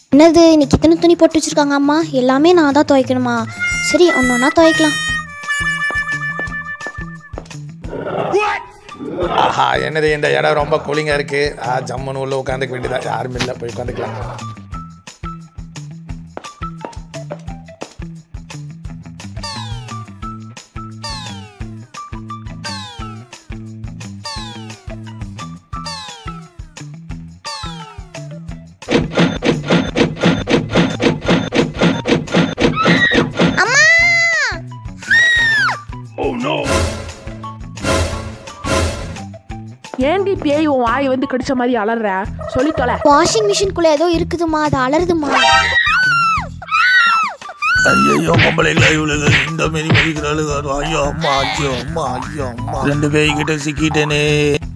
என்னது இன்னைக்கு இத்தனை துணி போட்டு வச்சிருக்காங்க அம்மா எல்லாமே நான் தான் துவைக்கணுமா சரி ஒன்று ஒன்றா துவைக்கலாம் ஆஹா என்னது இந்த இடம் ரொம்ப கூலிங்காக இருக்கு ஆ ஜம்முன்னு உள்ள உட்காந்துக்க வேண்டியதா யாரும் இல்லை போய் உட்காந்துக்கலாம் ஏன்டி பேய் உன் வாய் வந்து கடிச்ச மாதிரி அலற சொல்லி தொலை வாஷிங் மிஷின்குள்ளே ஏதோ இருக்குதுமா அது அலறுதுமா ஐயோ பொம்பளைங்களா இவளுக்கு இந்த மாரி மதிக்கிறாளுங்க ஐயோ அம்மா ஐயோ அம்மா ஐயோ அம்மா ரெண்டு பேய்கிட்ட சிக்கிட்டேனே